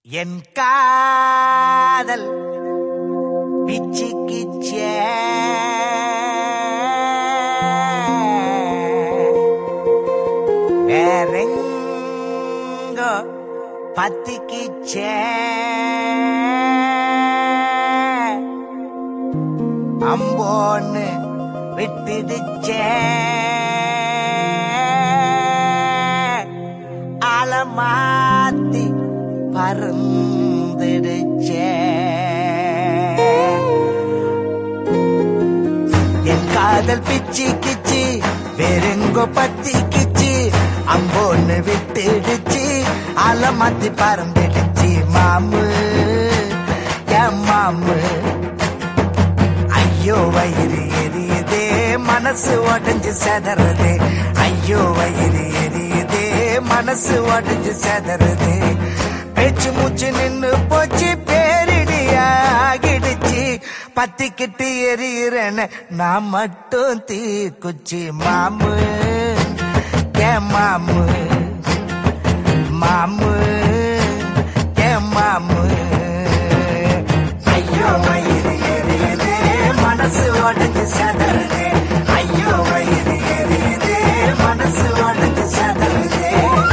என் காதல் பிச்சு கிச்சே வேறெங்கோ பத்திக்கிச்சே அம்போன்னு விட்டுடுச்சே அலமாத்தி பறந்துடுச்சே என் காதல் பிச்சி கிச்சி வேறெங்கோ பத்தி கிச்சி அம்போன்னு விட்டுடுச்சு அலமாத்தி பறந்துடுச்சு மாமு என் மாமு ஐயோ வயிறு எரியுதே மனசு உடஞ்சு செதறதே ஐயோ வயிறு எரியுதே மனசு உடஞ்சு செதறதே பேச்சு மூச்சு நின்னு போச்சு பேரிடியா ஆகிடுச்சு பத்திக்கிட்டு எரியுறேன்னு நான் மட்டும் தீ குச்சி மாமு ஏன் மாமு மாமு ஏன் மாமு ஐயோ வயிறு எரியுதே மனசு உடஞ்சு சதறுதே ஐயோ வயிறு எரியுதே மனசு உடஞ்சு சதறுதே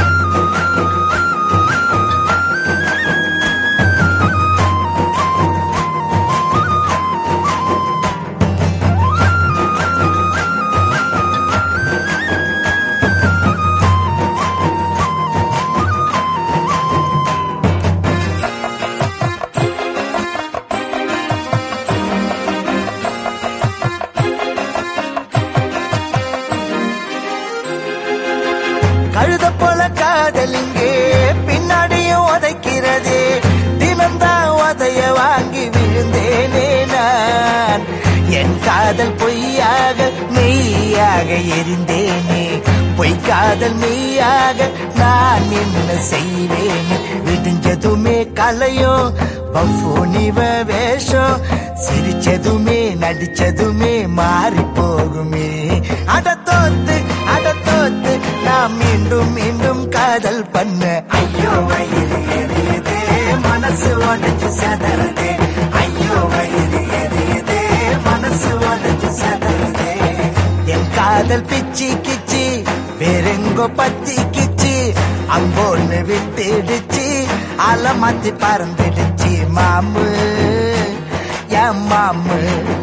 கழுத போல காதலிங்கே பின்னாடியும் உதைக்கிறதே தினம்தான் உதைய வாங்கி விழுந்தேனே நான் என் காதல் பொய்யாக மெய்யாக எரிந்தேனே பொய் காதல் மெய்யாக நான் என்ன செய்வேனே விடிஞ்சதுமே கலையும் பஃபோனிவ வேஷம் சிரிச்சதுமே நடிச்சதுமே மாறி போகுமே அட தோத்து அட தோத்து நான் மீண்டும் மீண்டும் காதல் பண்ண ஐயோ வயிறு எரியுதே மனசு உடஞ்சு சதறதே ஐயோ வயிறு எரியுதே மனசு உடஞ்சு சதறதே என் காதல் பிச்சி கிச்சி வேறெங்கோ பத்தி கிச்சி அங்கோன்னு விட்டுடுச்சு அலமாத்தி பறந்துடுச்சு மாமு என் மாமு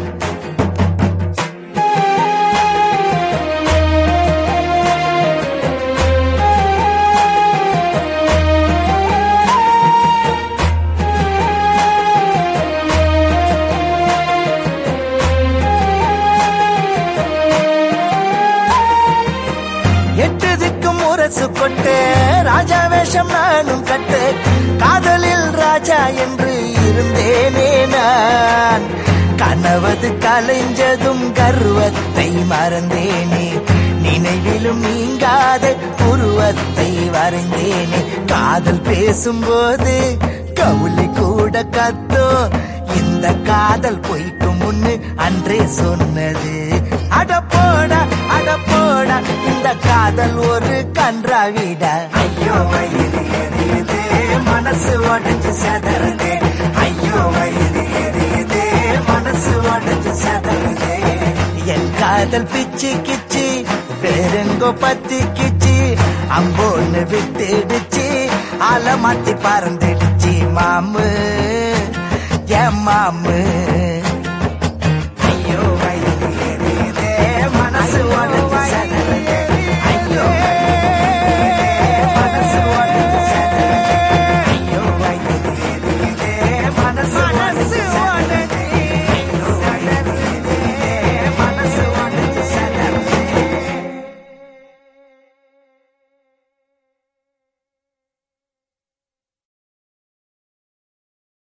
எட்டதுக்கும் முரசு கொட்டு ராஜா வேஷம் நானும் கட்டு காதலில் ராஜா என்று இருந்தேனே நான் கனவது கலைஞ்சதும் கர்வத்தை மறந்தேனே நினைவிலும் நீங்காத உருவத்தை வரைந்தேனே காதல் பேசும்போது கவுளி கூட கத்தோ இந்த காதல் பொய்க்கு முன்னு அன்றே சொன்னது அட போடா அட போடா இந்த காதல் ஒரு கன்றாவிட ஐயோ வயிறு எரியுதே மனசு உடஞ்சு சதறதே ஐயோ வயிறு எரியுதே மனசு உடஞ்சு சதறதே என் காதல் பிச்சு கிச்சி வேறெங்கோ பத்தி கிச்சி அம்போன்னு விட்டுடுச்சு அலமாத்தி பறந்துடுச்சு மாமு என் மாமு